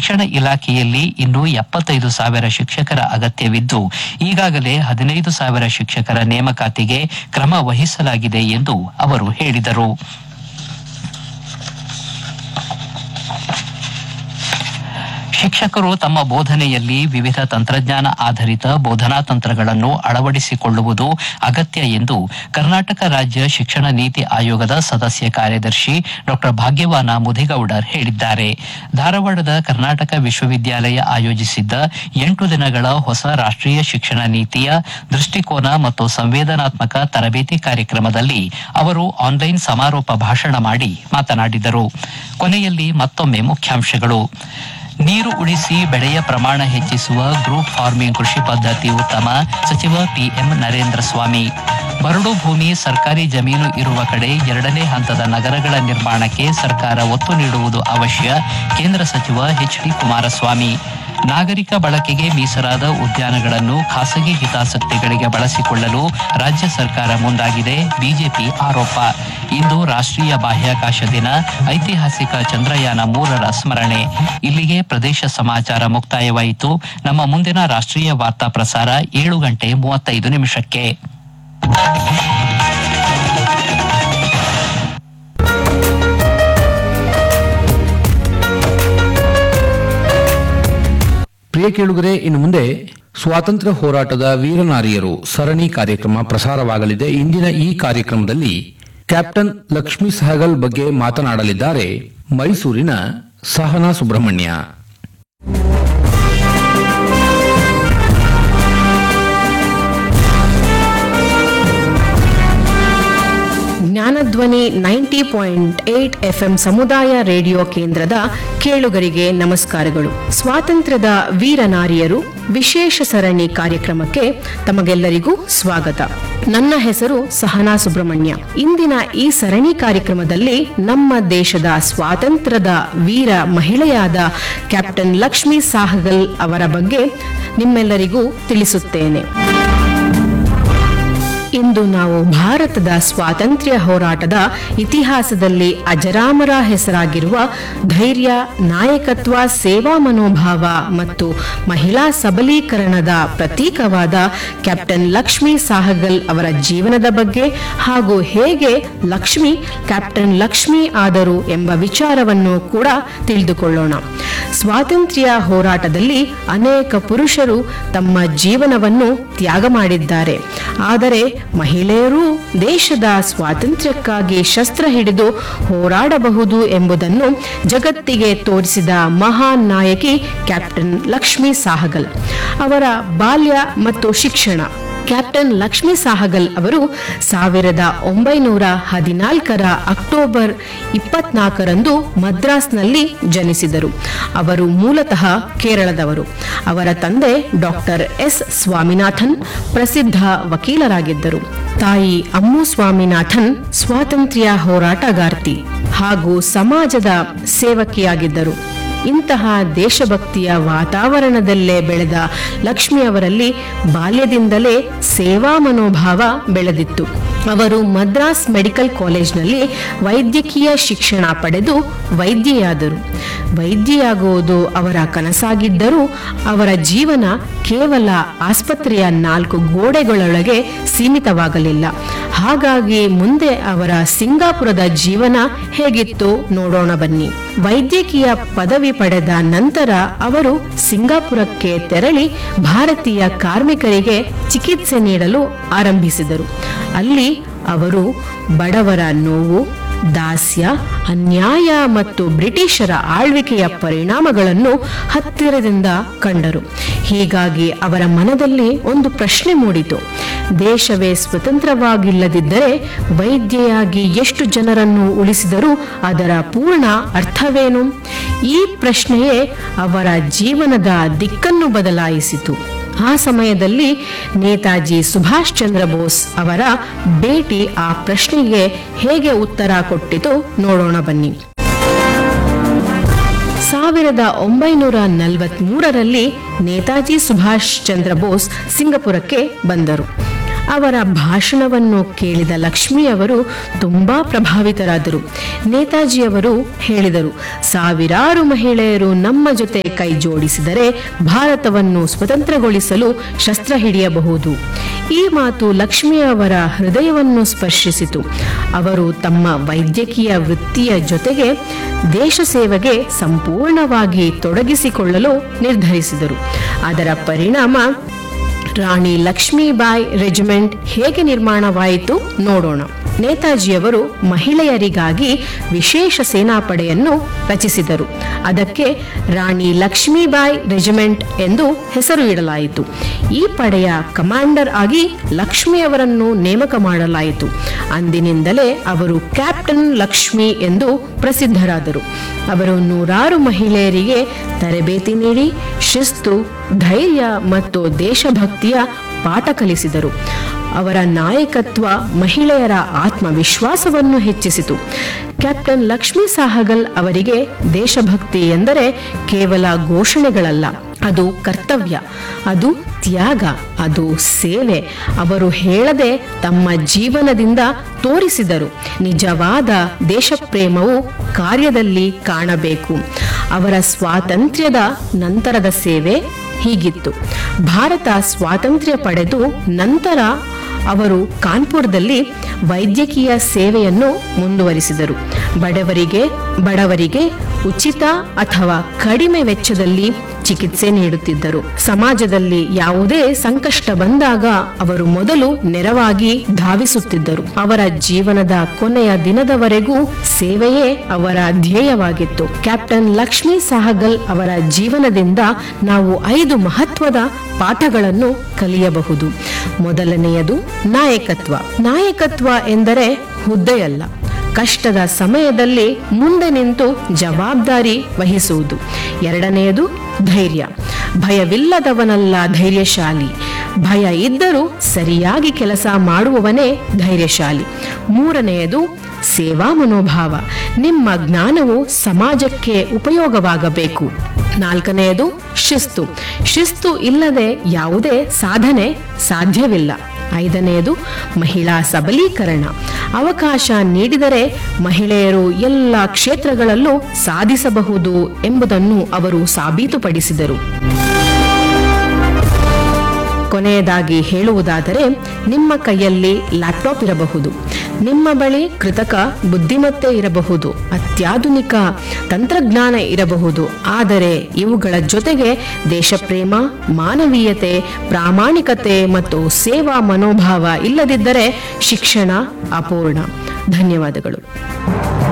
ಶಿಕ್ಷಣ ಇಲಾಖೆಯಲ್ಲಿ ಇನ್ನೂ ಎಪ್ಪತ್ತೈದು ಸಾವಿರ ಶಿಕ್ಷಕರ ಅಗತ್ಯವಿದ್ದು ಈಗಾಗಲೇ ಹದಿನೈದು ಸಾವಿರ ಶಿಕ್ಷಕರ ನೇಮಕಾತಿಗೆ ಕ್ರಮ ವಹಿಸಲಾಗಿದೆ ಎಂದು ಅವರು ಹೇಳಿದರು ಶಿಕ್ಷಕರು ತಮ್ಮ ಬೋಧನೆಯಲ್ಲಿ ವಿವಿಧ ತಂತ್ರಜ್ಞಾನ ಆಧಾರಿತ ಬೋಧನಾ ತಂತ್ರಗಳನ್ನು ಅಳವಡಿಸಿಕೊಳ್ಳುವುದು ಅಗತ್ಯ ಎಂದು ಕರ್ನಾಟಕ ರಾಜ್ಯ ಶಿಕ್ಷಣ ನೀತಿ ಆಯೋಗದ ಸದಸ್ಯ ಕಾರ್ಯದರ್ಶಿ ಡಾ ಭಾಗ್ಯವಾನ ಮುದಿಗೌಡರ್ ಹೇಳಿದ್ದಾರೆ ಧಾರವಾಡದ ಕರ್ನಾಟಕ ವಿಶ್ವವಿದ್ಯಾಲಯ ಆಯೋಜಿಸಿದ್ದ ಎಂಟು ದಿನಗಳ ಹೊಸ ರಾಷ್ಟ್ರೀಯ ಶಿಕ್ಷಣ ನೀತಿಯ ದೃಷ್ಟಿಕೋನ ಮತ್ತು ಸಂವೇದನಾತ್ಮಕ ತರಬೇತಿ ಕಾರ್ಯಕ್ರಮದಲ್ಲಿ ಅವರು ಆನ್ಲೈನ್ ಸಮಾರೋಪ ಭಾಷಣ ಮಾಡಿ ಮಾತನಾಡಿದರು ಕೊನೆಯಲ್ಲಿ ಮತ್ತೊಮ್ಮೆ ಮುಖ್ಯಾಂಶಗಳು ನೀರು ಉಳಿಸಿ ಬೆಳೆಯ ಪ್ರಮಾಣ ಹೆಚ್ಚಿಸುವ ಗ್ರೂಪ್ ಫಾರ್ಮಿಂಗ್ ಕೃಷಿ ಪದ್ಧತಿ ಉತ್ತಮ ಸಚಿವ ಪಿಎಂ ನರೇಂದ್ರ ಸ್ವಾಮಿ ಬರಡು ಭೂಮಿ ಸರ್ಕಾರಿ ಜಮೀನು ಇರುವ ಕಡೆ ಎರಡನೇ ಹಂತದ ನಗರಗಳ ನಿರ್ಮಾಣಕ್ಕೆ ಸರ್ಕಾರ ಒತ್ತು ನೀಡುವುದು ಅವಶ್ಯ ಕೇಂದ್ರ ಸಚಿವ ಎಚ್ ಡಿ ಕುಮಾರಸ್ವಾಮಿ ನಾಗರಿಕ ಬಳಕೆಗೆ ಮೀಸಲಾದ ಉದ್ಯಾನಗಳನ್ನು ಖಾಸಗಿ ಹಿತಾಸಕ್ತಿಗಳಿಗೆ ಬಳಸಿಕೊಳ್ಳಲು ರಾಜ್ಯ ಸರ್ಕಾರ ಮುಂದಾಗಿದೆ ಬಿಜೆಪಿ ಆರೋಪ ಇಂದು ರಾಷ್ಟ್ರೀಯ ಬಾಹ್ಯಾಕಾಶ ದಿನ ಐತಿಹಾಸಿಕ ಚಂದ್ರಯಾನ ಮೂರರ ಸ್ಮರಣೆ ಇಲ್ಲಿಗೆ ಪ್ರದೇಶ ಸಮಾಚಾರ ಮುಕ್ತಾಯವಾಯಿತು ನಮ್ಮ ಮುಂದಿನ ರಾಷ್ಟ್ರೀಯ ವಾರ್ತಾ ಪ್ರಸಾರ ಏಳು ಗಂಟೆ ಮೂವತ್ತೈದು ನಿಮಿಷಕ್ಕೆ ಪ್ರಿಯ ಕೇಳುಗರೆ ಇನ್ನು ಮುಂದೆ ಸ್ವಾತಂತ್ರ್ಯ ಹೋರಾಟದ ವೀರನಾರಿಯರು ಸರಣಿ ಕಾರ್ಯಕ್ರಮ ಪ್ರಸಾರವಾಗಲಿದೆ ಇಂದಿನ ಈ ಕಾರ್ಯಕ್ರಮದಲ್ಲಿ ಕ್ಯಾಪ್ಟನ್ ಲಕ್ಷ್ಮೀ ಸಹಗಲ್ ಬಗ್ಗೆ ಮಾತನಾಡಲಿದ್ದಾರೆ ಮೈಸೂರಿನ Sahana Subrahmanya Jnanadhwani ninety point eight FM ಸಮುದಾಯ ರೇಡಿಯೋ ಕೇಂದ್ರದ ಕೇಳುಗರಿಗೆ ನಮಸ್ಕಾರಗಳು ಸ್ವಾತಂತ್ರ್ಯದ ವೀರನಾರಿಯರು ವಿಶೇಷ ಸರಣಿ ಕಾರ್ಯಕ್ರಮಕ್ಕೆ ತಮಗೆಲ್ಲರಿಗೂ ಸ್ವಾಗತ ನನ್ನ ಹೆಸರು ಸಹನಾ ಸುಬ್ರಹ್ಮಣ್ಯ ಇಂದಿನ ಈ ಸರಣಿ ಕಾರ್ಯಕ್ರಮದಲ್ಲಿ ನಮ್ಮ ದೇಶದ ಸ್ವಾತಂತ್ರ್ಯದ ವೀರ ಮಹಿಳೆಯಾದ ಕ್ಯಾಪ್ಟನ್ ಲಕ್ಷ್ಮೀ ಸಾಹಗಲ್ ಅವರ ಬಗ್ಗೆ ನಿಮ್ಮೆಲ್ಲರಿಗೂ ತಿಳಿಸುತ್ತೇನೆ ಇಂದು ನಾವು ಭಾರತದ ಸ್ವಾತಂತ್ರ್ಯ ಹೋರಾಟದ ಇತಿಹಾಸದಲ್ಲಿ ಅಜರಾಮರ ಹೆಸರಾಗಿರುವ ಧೈರ್ಯ ನಾಯಕತ್ವ ಸೇವಾ ಮನೋಭಾವ ಮತ್ತು ಮಹಿಳಾ ಸಬಲೀಕರಣದ ಪ್ರತೀಕವಾದ ಕ್ಯಾಪ್ಟನ್ ಲಕ್ಷ್ಮೀ ಸಾಹಗಲ್ ಅವರ ಜೀವನದ ಬಗ್ಗೆ ಹಾಗೂ ಹೇಗೆ ಲಕ್ಷ್ಮಿ ಕ್ಯಾಪ್ಟನ್ ಲಕ್ಷ್ಮಿ ಆದರು ಎಂಬ ವಿಚಾರವನ್ನು ಕೂಡ ತಿಳಿದುಕೊಳ್ಳೋಣ ಸ್ವಾತಂತ್ರ್ಯ ಹೋರಾಟದಲ್ಲಿ ಅನೇಕ ಪುರುಷರು ತಮ್ಮ ಜೀವನವನ್ನು ತ್ಯಾಗ ಮಾಡಿದ್ದಾರೆ ಆದರೆ ಮಹಿಳೆಯರೂ ದೇಶದ ಸ್ವಾತಂತ್ರ್ಯಕ್ಕಾಗಿ ಶಸ್ತ್ರ ಹಿಡಿದು ಹೋರಾಡಬಹುದು ಎಂಬುದನ್ನು ಜಗತ್ತಿಗೆ ತೋರಿಸಿದ ಮಹಾನ್ ನಾಯಕಿ ಕ್ಯಾಪ್ಟನ್ ಲಕ್ಷ್ಮೀ ಸಾಹಗಲ್ ಅವರ ಬಾಲ್ಯ ಮತ್ತು ಶಿಕ್ಷಣ ಕ್ಯಾಪ್ಟನ್ ಲಕ್ಷ್ಮೀ ಸಾಹಗಲ್ ಅವರು ಸಾವಿರದ ಒಂಬೈನೂರ ಹದಿನಾಲ್ಕರ ಅಕ್ಟೋಬರ್ ಇಪ್ಪತ್ನಾಲ್ಕರಂದು ಮದ್ರಾಸ್ನಲ್ಲಿ ಜನಿಸಿದರು ಅವರು ಮೂಲತಃ ಕೇರಳದವರು ಅವರ ತಂದೆ ಡಾಕ್ಟರ್ ಎಸ್ ಸ್ವಾಮಿನಾಥನ್ ಪ್ರಸಿದ್ಧ ವಕೀಲರಾಗಿದ್ದರು ತಾಯಿ ಅಮ್ಮು ಸ್ವಾಮಿನಾಥನ್ ಸ್ವಾತಂತ್ರ್ಯ ಹೋರಾಟಗಾರ್ತಿ ಹಾಗೂ ಸಮಾಜದ ಸೇವಕಿಯಾಗಿದ್ದರು ಇಂತಹ ದೇಶಭಕ್ತಿಯ ವಾತಾವರಣದಲ್ಲೇ ಬೆಳೆದ ಲಕ್ಷ್ಮಿ ಅವರಲ್ಲಿ ಬಾಲ್ಯದಿಂದಲೇ ಸೇವಾ ಮನೋಭಾವ ಬೆಳೆದಿತ್ತು ಅವರು ಮದ್ರಾಸ್ ಮೆಡಿಕಲ್ ಕಾಲೇಜ್ನಲ್ಲಿ ವೈದ್ಯಕೀಯ ಶಿಕ್ಷಣ ಪಡೆದು ವೈದ್ಯೆಯಾದರು ವೈದ್ಯೆಯಾಗುವುದು ಅವರ ಕನಸಾಗಿದ್ದರೂ ಅವರ ಜೀವನ ಕೇವಲ ಆಸ್ಪತ್ರೆಯ ನಾಲ್ಕು ಗೋಡೆಗಳೊಳಗೆ ಸೀಮಿತವಾಗಲಿಲ್ಲ ಹಾಗಾಗಿ ಮುಂದೆ ಅವರ ಸಿಂಗಾಪುರದ ಜೀವನ ಹೇಗಿತ್ತು ನೋಡೋಣ ಬನ್ನಿ ವೈದ್ಯಕೀಯ ಪದವಿ ಪಡೆದ ನಂತರ ಅವರು ಸಿಂಗಾಪುರಕ್ಕೆ ತೆರಳಿ ಭಾರತೀಯ ಕಾರ್ಮಿಕರಿಗೆ ಚಿಕಿತ್ಸೆ ನೀಡಲು ಆರಂಭಿಸಿದರು ಅಲ್ಲಿ ಅವರು ಬಡವರ ನೋವು ದಾಸ್ಯ ಅನ್ಯಾಯ ಮತ್ತು ಬ್ರಿಟಿಷರ ಆಳ್ವಿಕೆಯ ಪರಿಣಾಮಗಳನ್ನು ಹತ್ತಿರದಿಂದ ಕಂಡರು ಹೀಗಾಗಿ ಅವರ ಮನದಲ್ಲಿ ಒಂದು ಪ್ರಶ್ನೆ ಮೂಡಿತು ದೇಶವೇ ಸ್ವತಂತ್ರವಾಗಿಲ್ಲದಿದ್ದರೆ ವೈದ್ಯೆಯಾಗಿ ಎಷ್ಟು ಜನರನ್ನು ಉಳಿಸಿದರೂ ಅದರ ಪೂರ್ಣ ಅರ್ಥವೇನು ಈ ಪ್ರಶ್ನೆಯೇ ಅವರ ಜೀವನದ ದಿಕ್ಕನ್ನು ಬದಲಾಯಿಸಿತು ಆ ಸಮಯದಲ್ಲಿ ನೇತಾಜಿ ಸುಭಾಷ್ ಚಂದ್ರ ಬೋಸ್ ಅವರ ಭೇಟಿ ಆ ಪ್ರಶ್ನೆಗೆ ಹೇಗೆ ಉತ್ತರ ಕೊಟ್ಟಿತು ನೋಡೋಣ ಬನ್ನಿ ಸಾವಿರದ ಒಂಬೈನೂರ ನಲವತ್ಮೂರರಲ್ಲಿ ನೇತಾಜಿ ಸುಭಾಷ್ ಚಂದ್ರ ಬೋಸ್ ಸಿಂಗಪುರಕ್ಕೆ ಬಂದರು ಅವರ ಭಾಷಣವನ್ನು ಕೇಳಿದ ಲಕ್ಷ್ಮಿಯವರು ತುಂಬಾ ಪ್ರಭಾವಿತರಾದರು ನೇತಾಜಿಯವರು ಹೇಳಿದರು ಸಾವಿರಾರು ಮಹಿಳೆಯರು ನಮ್ಮ ಜೊತೆ ಕೈ ಜೋಡಿಸಿದರೆ ಭಾರತವನ್ನು ಸ್ವತಂತ್ರಗೊಳಿಸಲು ಶಸ್ತ್ರ ಹಿಡಿಯಬಹುದು ಈ ಮಾತು ಲಕ್ಷ್ಮಿಯವರ ಹೃದಯವನ್ನು ಸ್ಪರ್ಶಿಸಿತು ಅವರು ತಮ್ಮ ವೈದ್ಯಕೀಯ ವೃತ್ತಿಯ ಜೊತೆಗೆ ದೇಶ ಸೇವೆಗೆ ಸಂಪೂರ್ಣವಾಗಿ ತೊಡಗಿಸಿಕೊಳ್ಳಲು ನಿರ್ಧರಿಸಿದರು ಅದರ ಪರಿಣಾಮ ರಾಣಿ ಲಕ್ಷ್ಮೀಬಾಯಿ ರೆಜಿಮೆಂಟ್ ಹೇಗೆ ನಿರ್ಮಾಣವಾಯಿತು ನೋಡೋಣ ನೇತಾಜಿಯವರು ಮಹಿಳೆಯರಿಗಾಗಿ ವಿಶೇಷ ಸೇನಾಪಡೆಯನ್ನು ರಚಿಸಿದರು ಅದಕ್ಕೆ ರಾಣಿ ಲಕ್ಷ್ಮೀಬಾಯಿ ರೆಜಿಮೆಂಟ್ ಎಂದು ಹೆಸರು ಇಡಲಾಯಿತು ಈ ಪಡೆಯ ಕಮಾಂಡರ್ ಆಗಿ ಲಕ್ಷ್ಮಿಯವರನ್ನು ನೇಮಕ ಮಾಡಲಾಯಿತು ಅಂದಿನಿಂದಲೇ ಅವರು ಕ್ಯಾಪ್ಟನ್ ಲಕ್ಷ್ಮಿ ಎಂದು ಪ್ರಸಿದ್ಧರಾದರು ಅವರು ನೂರಾರು ಮಹಿಳೆಯರಿಗೆ ತರಬೇತಿ ನೀಡಿ ಶಿಸ್ತು ಧೈರ್ಯ ಮತ್ತು ದೇಶಭಕ್ತಿಯ ಪಾಠ ಕಲಿಸಿದರು ಅವರ ನಾಯಕತ್ವ ಮಹಿಳೆಯರ ಆತ್ಮವಿಶ್ವಾಸವನ್ನು ಹೆಚ್ಚಿಸಿತು ಕ್ಯಾಪ್ಟನ್ ಲಕ್ಷ್ಮೀ ಸಾಹಗಲ್ ಅವರಿಗೆ ದೇಶಭಕ್ತಿ ಎಂದರೆ ಕೇವಲ ಘೋಷಣೆಗಳಲ್ಲ ಅದು ಕರ್ತವ್ಯ ಅದು ತ್ಯಾಗ ಅದು ಸೇವೆ ಅವರು ಹೇಳದೆ ತಮ್ಮ ಜೀವನದಿಂದ ತೋರಿಸಿದರು ನಿಜವಾದ ದೇಶಪ್ರೇಮವು ಕಾರ್ಯದಲ್ಲಿ ಕಾಣಬೇಕು ಅವರ ಸ್ವಾತಂತ್ರ್ಯದ ನಂತರದ ಸೇವೆ ಹೀಗಿತ್ತು ಭಾರತ ಸ್ವಾತಂತ್ರ್ಯ ಪಡೆದು ನಂತರ ಅವರು ಕಾನ್ಪುರದಲ್ಲಿ ವೈದ್ಯಕೀಯ ಸೇವೆಯನ್ನು ಮುಂದುವರಿಸಿದರು ಬಡವರಿಗೆ ಬಡವರಿಗೆ ಉಚಿತ ಅಥವಾ ಕಡಿಮೆ ವೆಚ್ಚದಲ್ಲಿ ಚಿಕಿತ್ಸೆ ನೀಡುತ್ತಿದ್ದರು ಸಮಾಜದಲ್ಲಿ ಯಾವುದೇ ಸಂಕಷ್ಟ ಬಂದಾಗ ಅವರು ಮೊದಲು ನೆರವಾಗಿ ಧಾವಿಸುತ್ತಿದ್ದರು ಅವರ ಜೀವನದ ಕೊನೆಯ ದಿನದವರೆಗೂ ಸೇವೆಯೇ ಅವರ ಧ್ಯೇಯವಾಗಿತ್ತು ಕ್ಯಾಪ್ಟನ್ ಲಕ್ಷ್ಮೀ ಸಹಗಲ್ ಅವರ ಜೀವನದಿಂದ ನಾವು ಐದು ಮಹತ್ವದ ಪಾಠಗಳನ್ನು ಕಲಿಯಬಹುದು ಮೊದಲನೆಯದು ನಾಯಕತ್ವ ನಾಯಕತ್ವ ಎಂದರೆ ಹುದ್ದೆಯಲ್ಲ ಕಷ್ಟದ ಸಮಯದಲ್ಲಿ ಮುಂದೆ ನಿಂತು ಜವಾಬ್ದಾರಿ ವಹಿಸುವುದು ಎರಡನೆಯದು ಧೈರ್ಯ ಭಯವಿಲ್ಲದವನಲ್ಲ ಧೈರ್ಯಶಾಲಿ ಭಯ ಇದ್ದರೂ ಸರಿಯಾಗಿ ಕೆಲಸ ಮಾಡುವವನೇ ಧೈರ್ಯಶಾಲಿ ಮೂರನೆಯದು ಸೇವಾ ಮನೋಭಾವ ನಿಮ್ಮ ಜ್ಞಾನವು ಸಮಾಜಕ್ಕೆ ಉಪಯೋಗವಾಗಬೇಕು ನಾಲ್ಕನೆಯದು ಶಿಸ್ತು ಶಿಸ್ತು ಇಲ್ಲದೆ ಯಾವುದೇ ಸಾಧನೆ ಸಾಧ್ಯವಿಲ್ಲ ಐದನೆಯದು ಮಹಿಳಾ ಸಬಲೀಕರಣ ಅವಕಾಶ ನೀಡಿದರೆ ಮಹಿಳೆಯರು ಎಲ್ಲ ಕ್ಷೇತ್ರಗಳಲ್ಲೂ ಸಾಧಿಸಬಹುದು ಎಂಬುದನ್ನು ಅವರು ಸಾಬೀತುಪಡಿಸಿದರು ಕೊನೆಯದಾಗಿ ಹೇಳುವುದಾದರೆ ನಿಮ್ಮ ಕೈಯಲ್ಲಿ ಲ್ಯಾಪ್ಟಾಪ್ ಇರಬಹುದು ನಿಮ್ಮ ಬಳಿ ಕೃತಕ ಬುದ್ಧಿಮತ್ತೆ ಇರಬಹುದು ಅತ್ಯಾಧುನಿಕ ತಂತ್ರಜ್ಞಾನ ಇರಬಹುದು ಆದರೆ ಇವುಗಳ ಜೊತೆಗೆ ದೇಶಪ್ರೇಮ ಮಾನವೀಯತೆ ಪ್ರಾಮಾಣಿಕತೆ ಮತ್ತು ಸೇವಾ ಮನೋಭಾವ ಇಲ್ಲದಿದ್ದರೆ ಶಿಕ್ಷಣ ಅಪೂರ್ಣ ಧನ್ಯವಾದಗಳು